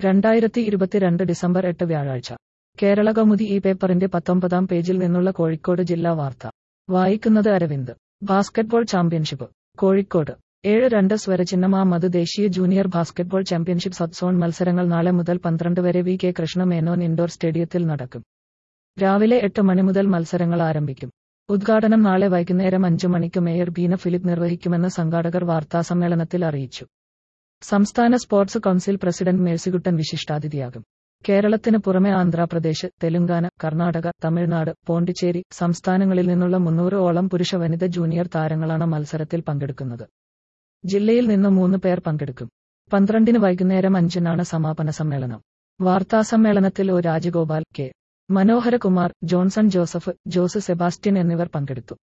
രണ്ടായിരത്തി ഇരുപത്തിരണ്ട് ഡിസംബർ എട്ട് വ്യാഴാഴ്ച കേരള കൗമുദി ഈ പേപ്പറിന്റെ പത്തൊമ്പതാം പേജിൽ നിന്നുള്ള കോഴിക്കോട് ജില്ലാ വാർത്ത വായിക്കുന്നത് അരവിന്ദ് ബാസ്കറ്റ്ബോൾ ചാമ്പ്യൻഷിപ്പ് കോഴിക്കോട് ഏഴ് രണ്ട് സ്വരചിഹ്നമാമത് ദേശീയ junior basketball championship sub zone മത്സരങ്ങൾ നാളെ മുതൽ പന്ത്രണ്ട് വരെ V K Krishna Menon indoor സ്റ്റേഡിയത്തിൽ നടക്കും രാവിലെ എട്ട് മണി മുതൽ മത്സരങ്ങൾ ആരംഭിക്കും ഉദ്ഘാടനം നാളെ വൈകുന്നേരം അഞ്ചു മണിക്ക് മേയർ ബീന ഫിലിപ്പ് നിർവഹിക്കുമെന്ന് സംഘാടകർ വാർത്താസമ്മേളനത്തിൽ അറിയിച്ചു സംസ്ഥാന സ്പോർട്സ് കൗൺസിൽ പ്രസിഡന്റ് മേഴ്സികുട്ടൻ വിശിഷ്ടാതിഥിയാകും കേരളത്തിന് പുറമെ ആന്ധ്രാപ്രദേശ് തെലുങ്കാന കർണാടക തമിഴ്നാട് പോണ്ടിച്ചേരി സംസ്ഥാനങ്ങളിൽ നിന്നുള്ള മുന്നൂറ് ഓളം പുരുഷ വനിത ജൂനിയർ താരങ്ങളാണ് മത്സരത്തിൽ പങ്കെടുക്കുന്നത് ജില്ലയിൽ നിന്ന് മൂന്ന് പേർ പങ്കെടുക്കും പന്ത്രണ്ടിന് വൈകുന്നേരം അഞ്ചിനാണ് സമാപന സമ്മേളനം വാർത്താസമ്മേളനത്തിൽ O Rajagopal K Manoharakumar Johnson Joseph Jose Sebastian എന്നിവർ പങ്കെടുത്തു